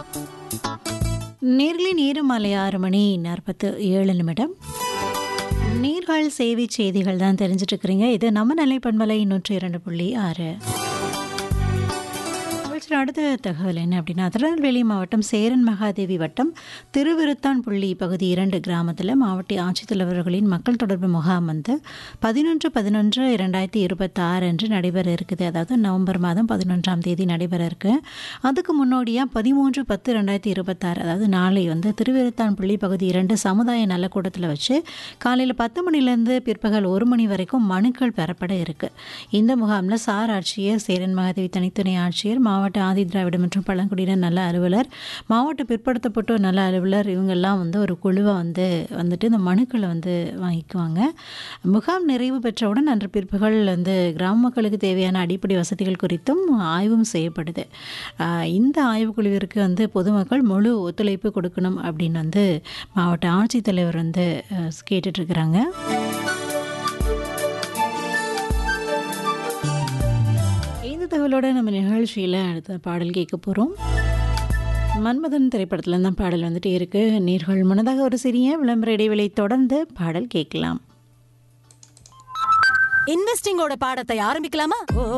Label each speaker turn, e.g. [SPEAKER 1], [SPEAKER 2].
[SPEAKER 1] nearly நேரம் மாலை ஆறு மணி நாற்பத்து ஏழு நிமிடம் நீர்கள் சேவை செய்திகள் தான் தெரிஞ்சிட்டு இருக்கிறீங்க இது நம்ம நிலை பண்பலை நூற்றி இரண்டு புள்ளி ஆறு நிகழ்ச்சியில் அடுத்த தகவல் என்ன அப்படின்னா திருநெல்வேலி மாவட்டம் சேரன் மகாதேவி வட்டம் திருவிருத்தான் புள்ளி பகுதி இரண்டு கிராமத்தில் மாவட்ட ஆட்சித்தலைவர்களின் மக்கள் தொடர்பு முகாம் வந்து பதினொன்று பதினொன்று இரண்டாயிரத்தி இருபத்தாறு அன்று நடைபெற இருக்குது அதாவது நவம்பர் மாதம் பதினொன்றாம் தேதி நடைபெற இருக்கு அதுக்கு முன்னோடியாக பதிமூன்று பத்து ரெண்டாயிரத்தி இருபத்தாறு அதாவது நாளை வந்து திருவிருத்தான் புள்ளி பகுதி இரண்டு சமுதாய நலக்கூடத்தில் வச்சு காலையில் பத்து மணிலேருந்து பிற்பகல் ஒரு மணி வரைக்கும் மனுக்கள் பெறப்பட இருக்கு இந்த முகாமில் சார் ஆட்சியர் சேரன் மகாதேவி தனித்துணை ஆட்சியர் மாவட்ட ஆதி திராவிட மற்றும் பழங்குடியினர் நல அலுவலர் மாவட்ட பிற்படுத்தப்பட்டோர் நல அலுவலர் இவங்கெல்லாம் வந்து ஒரு குழுவை வந்து வந்துட்டு இந்த மனுக்களை வந்து வாங்கிக்குவாங்க முகாம் நிறைவு பெற்றவுடன் அன்று பிற்பகல் வந்து கிராம மக்களுக்கு தேவையான அடிப்படை வசதிகள் குறித்தும் ஆய்வும் செய்யப்படுது ஆஹ் இந்த ஆய்வுக்குழுவிற்கு வந்து பொதுமக்கள் முழு ஒத்துழைப்பு கொடுக்கணும் அப்படின்னு வந்து மாவட்ட ஆட்சித்தலைவர் வந்து அஹ், கேட்டுட்ருக்குறாங்க இந்த தகவலோட நம்ம நிகழ்ச்சியில் அடுத்த பாடல் கேட்க போகிறோம் மன்மதன் திரைப்படத்தில் தான் பாடல் வந்துட்டே இருக்கு நீர்கள் முன்னதாக ஒரு சிறிய விளம்பர இடைவெளி தொடர்ந்து பாடல் கேட்கலாம்
[SPEAKER 2] இன்வெஸ்டிங்கோட பாடத்தை ஆரம்பிக்கலாமா ஓ